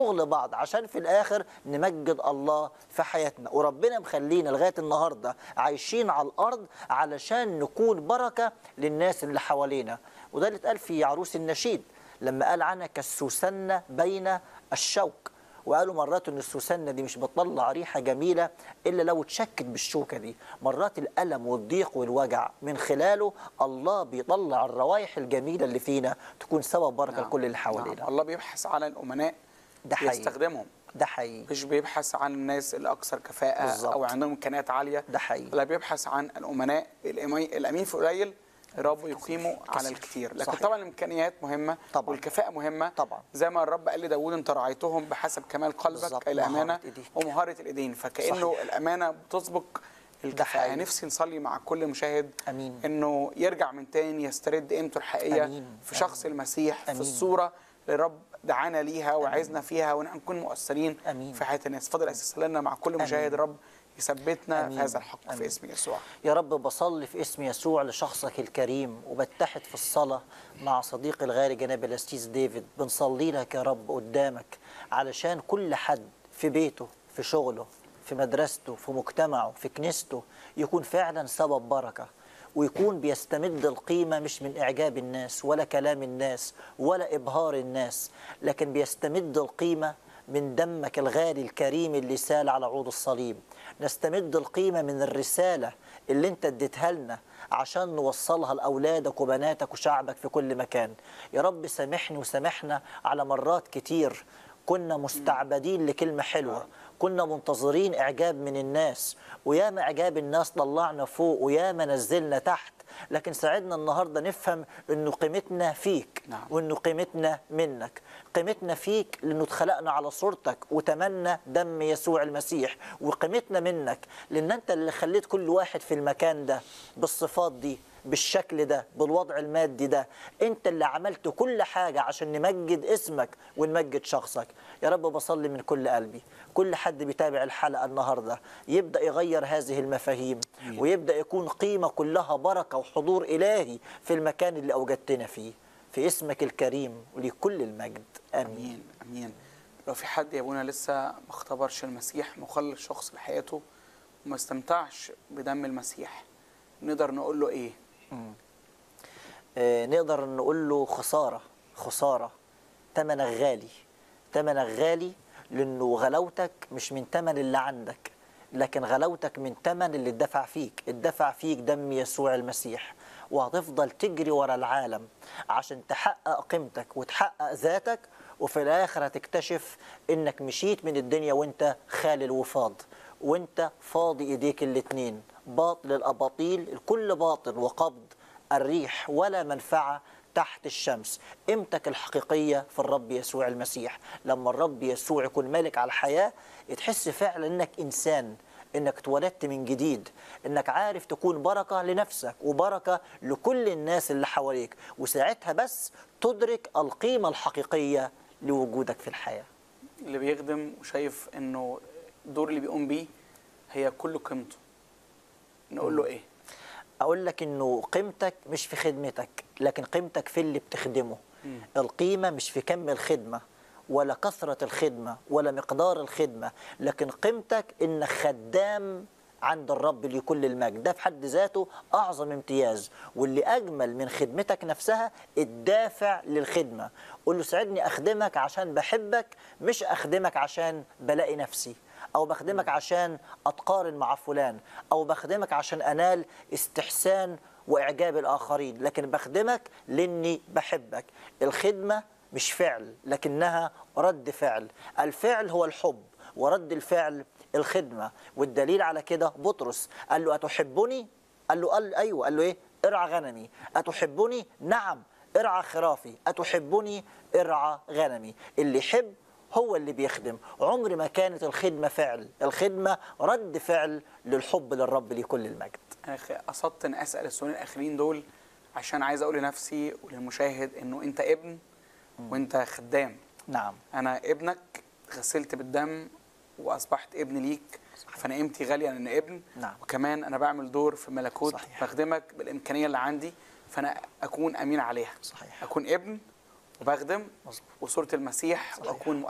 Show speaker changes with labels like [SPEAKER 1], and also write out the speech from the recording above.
[SPEAKER 1] شغل بعض عشان في الاخر نمجد الله في حياتنا وربنا مخلينا لغايه النهارده عايشين على الارض علشان نكون بركه للناس اللي حوالينا وده اللي اتقال في عروس النشيد لما قال عنها كالسوسنه بين الشوك وقالوا مرات ان السوسنه دي مش بتطلع ريحه جميله الا لو اتشكت بالشوكه دي مرات الالم والضيق والوجع من خلاله الله بيطلع الروائح الجميله اللي فينا تكون سبب بركه
[SPEAKER 2] نعم.
[SPEAKER 1] لكل اللي حوالينا
[SPEAKER 2] نعم. الله بيبحث على الامناء
[SPEAKER 1] ده حقيقي.
[SPEAKER 2] يستخدمهم
[SPEAKER 1] ده حقيقي
[SPEAKER 2] مش بيبحث عن الناس الاكثر كفاءه
[SPEAKER 1] بالظبط.
[SPEAKER 2] او عندهم امكانيات عاليه
[SPEAKER 1] ده حقيقي.
[SPEAKER 2] لا بيبحث عن الامناء الأمي- الامين في قليل الرب يقيمه على
[SPEAKER 1] كثير.
[SPEAKER 2] الكثير لكن
[SPEAKER 1] صحيح.
[SPEAKER 2] طبعا الامكانيات مهمه
[SPEAKER 1] طبعاً.
[SPEAKER 2] والكفاءه مهمه
[SPEAKER 1] طبعاً.
[SPEAKER 2] زي ما الرب قال لداود انت رعيتهم بحسب كمال
[SPEAKER 1] بالظبط.
[SPEAKER 2] قلبك الامانه
[SPEAKER 1] مهارة إيديك.
[SPEAKER 2] ومهاره الايدين فكانه
[SPEAKER 1] صحيح.
[SPEAKER 2] الامانه بتسبق الكفاءه
[SPEAKER 1] حقيقي.
[SPEAKER 2] نفسي نصلي مع كل مشاهد
[SPEAKER 1] أمين.
[SPEAKER 2] انه يرجع من تاني يسترد قيمته الحقيقيه
[SPEAKER 1] أمين.
[SPEAKER 2] في شخص المسيح في
[SPEAKER 1] أمين.
[SPEAKER 2] الصوره اللي الرب دعانا ليها وعايزنا فيها ونكون مؤثرين
[SPEAKER 1] أمين.
[SPEAKER 2] في حياه الناس فضل اساس لنا مع كل مشاهد رب يثبتنا
[SPEAKER 1] أمين.
[SPEAKER 2] في هذا الحق
[SPEAKER 1] أمين.
[SPEAKER 2] في اسم يسوع
[SPEAKER 1] يا رب بصلي في اسم يسوع لشخصك الكريم وبتحد في الصلاة مع صديقي الغالي جناب الاستيز ديفيد بنصلي لك يا رب قدامك علشان كل حد في بيته في شغله في مدرسته في مجتمعه في كنيسته يكون فعلا سبب بركة ويكون بيستمد القيمة مش من إعجاب الناس ولا كلام الناس ولا إبهار الناس لكن بيستمد القيمة من دمك الغالي الكريم اللي سال على عود الصليب نستمد القيمة من الرسالة اللي انت اديتها لنا عشان نوصلها لأولادك وبناتك وشعبك في كل مكان يا رب سامحني وسامحنا على مرات كتير كنا مستعبدين لكلمة حلوة كنا منتظرين إعجاب من الناس وياما إعجاب الناس طلعنا فوق وياما نزلنا تحت لكن ساعدنا النهاردة نفهم أنه قيمتنا فيك
[SPEAKER 2] نعم.
[SPEAKER 1] وانه قيمتنا منك قيمتنا فيك لانه اتخلقنا على صورتك وتمنى دم يسوع المسيح وقيمتنا منك لان انت اللي خليت كل واحد في المكان ده بالصفات دي بالشكل ده بالوضع المادي ده انت اللي عملت كل حاجة عشان نمجد اسمك ونمجد شخصك يا رب بصلي من كل قلبي كل حد بيتابع الحلقة النهاردة يبدأ يغير هذه المفاهيم ويبدأ يكون قيمة كلها بركة وحضور إلهي في المكان اللي أوجدتنا فيه في اسمك الكريم ولكل المجد امين
[SPEAKER 2] امين امين لو في حد يا ابونا لسه ما اختبرش المسيح مخلص شخص لحياته وما استمتعش بدم المسيح نقدر نقول له ايه
[SPEAKER 1] آه نقدر نقول له خساره خساره ثمنك غالي ثمنك غالي لانه غلاوتك مش من ثمن اللي عندك لكن غلاوتك من ثمن اللي اتدفع فيك اتدفع فيك دم يسوع المسيح وهتفضل تجري ورا العالم عشان تحقق قيمتك وتحقق ذاتك وفي الاخر هتكتشف انك مشيت من الدنيا وانت خالي الوفاض وانت فاضي ايديك الاتنين باطل الاباطيل الكل باطل وقبض الريح ولا منفعه تحت الشمس قيمتك الحقيقيه في الرب يسوع المسيح لما الرب يسوع يكون مالك على الحياه تحس فعلا انك انسان انك اتولدت من جديد انك عارف تكون بركه لنفسك وبركه لكل الناس اللي حواليك وساعتها بس تدرك القيمه الحقيقيه لوجودك في الحياه
[SPEAKER 2] اللي بيخدم وشايف انه الدور اللي بيقوم بيه هي كل قيمته نقول له ايه
[SPEAKER 1] اقول لك انه قيمتك مش في خدمتك لكن قيمتك في اللي بتخدمه القيمه مش في كم الخدمه ولا كثره الخدمه ولا مقدار الخدمه لكن قيمتك انك خدام عند الرب لكل المجد ده في حد ذاته اعظم امتياز واللي اجمل من خدمتك نفسها الدافع للخدمه قول له ساعدني اخدمك عشان بحبك مش اخدمك عشان بلاقي نفسي او بخدمك عشان اتقارن مع فلان او بخدمك عشان انال استحسان واعجاب الاخرين لكن بخدمك لاني بحبك الخدمه مش فعل لكنها رد فعل الفعل هو الحب ورد الفعل الخدمه والدليل على كده بطرس قال له اتحبني قال له قال ايوه قال له ايه ارعى غنمي اتحبني نعم ارعى خرافي اتحبني ارعى غنمي اللي يحب هو اللي بيخدم عمر ما كانت الخدمة فعل الخدمة رد فعل للحب للرب لكل المجد
[SPEAKER 2] انا خ- قصدت ان اسال السؤالين الاخرين دول عشان عايز اقول لنفسي وللمشاهد انه انت ابن وانت خدام
[SPEAKER 1] نعم
[SPEAKER 2] انا ابنك غسلت بالدم واصبحت ابن ليك فانا قيمتي غاليه لان ابن
[SPEAKER 1] نعم.
[SPEAKER 2] وكمان انا بعمل دور في ملكوت
[SPEAKER 1] صحيح.
[SPEAKER 2] بخدمك بالامكانيه اللي عندي فانا اكون امين عليها
[SPEAKER 1] صحيح.
[SPEAKER 2] اكون ابن وبخدم
[SPEAKER 1] مظبوط.
[SPEAKER 2] وصوره المسيح
[SPEAKER 1] صحيح.
[SPEAKER 2] واكون